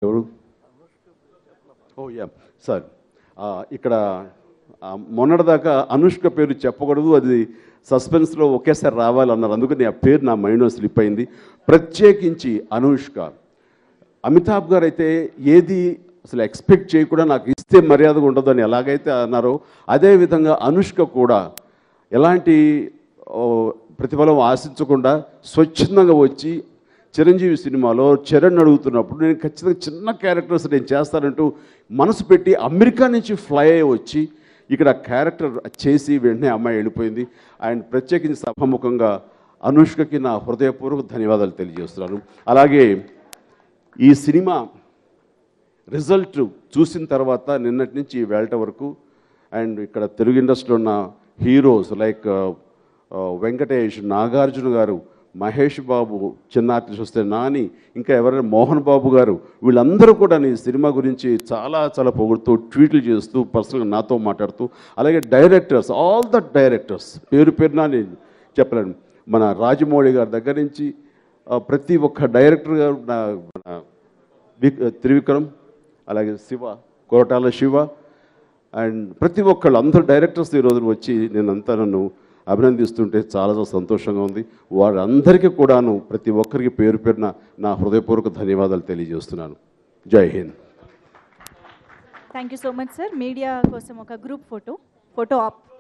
ఎవరు ఓ yeah sir ఆ, ఇక్కడ ఆ, మొన్నటిదాకా అనుష్క పేరు చెప్పకూడదు అది సస్పెన్స్లో ఒకేసారి రావాలన్నారు అందుకని ఆ పేరు నా మైండ్లో స్లిప్ అయింది ప్రత్యేకించి అనుష్క అమితాబ్ గారు అయితే ఏది అసలు ఎక్స్పెక్ట్ చేయకుండా నాకు ఇస్తే మర్యాదగా ఉండదు అని ఎలాగైతే అన్నారో అదేవిధంగా అనుష్క కూడా ఎలాంటి ఓ, ప్రతిఫలం ఆశించకుండా స్వచ్ఛందంగా వచ్చి చిరంజీవి సినిమాలో చరణ్ అడుగుతున్నప్పుడు నేను ఖచ్చితంగా చిన్న క్యారెక్టర్స్ నేను చేస్తానంటూ మనసు పెట్టి అమెరికా నుంచి ఫ్లై అయ్యి వచ్చి ఇక్కడ క్యారెక్టర్ చేసి వెంటనే అమ్మాయి వెళ్ళిపోయింది ఆయన ప్రత్యేకించి సభాముఖంగా అనుష్కకి నా హృదయపూర్వక ధన్యవాదాలు తెలియజేస్తున్నాను అలాగే ఈ సినిమా రిజల్ట్ చూసిన తర్వాత నిన్నటి నుంచి వేళట వరకు అండ్ ఇక్కడ తెలుగు ఇండస్ట్రీలో ఉన్న హీరోస్ లైక్ వెంకటేష్ నాగార్జున గారు మహేష్ బాబు చిన్న ఆర్టిస్ట్ వస్తే నాని ఇంకా ఎవరైనా మోహన్ బాబు గారు వీళ్ళందరూ కూడా ఈ సినిమా గురించి చాలా చాలా పొగుడుతూ ట్వీట్లు చేస్తూ పర్సనల్గా నాతో మాట్లాడుతూ అలాగే డైరెక్టర్స్ ఆల్ ద డైరెక్టర్స్ పేరు పేరున నేను చెప్పలేను మన రాజమౌళి గారి దగ్గర నుంచి ఆ, ప్రతి ఒక్క డైరెక్టర్ గారు నా మన విక్ త్రివిక్రమ్ అలాగే శివ కోరటాల శివ అండ్ ప్రతి ఒక్కళ్ళు అందరు డైరెక్టర్స్ ఈ రోజు వచ్చి నేనంతా నన్ను అభినందిస్తుంటే చాలా చాలా సంతోషంగా ఉంది వారందరికీ కూడాను ప్రతి ఒక్కరికి పేరు పేరున నా హృదయపూర్వక ధన్యవాదాలు తెలియజేస్తున్నాను Jai Hind thank you so much sir media కోసం ఒక గ్రూప్ ఫోటో ఫోటో ఆప్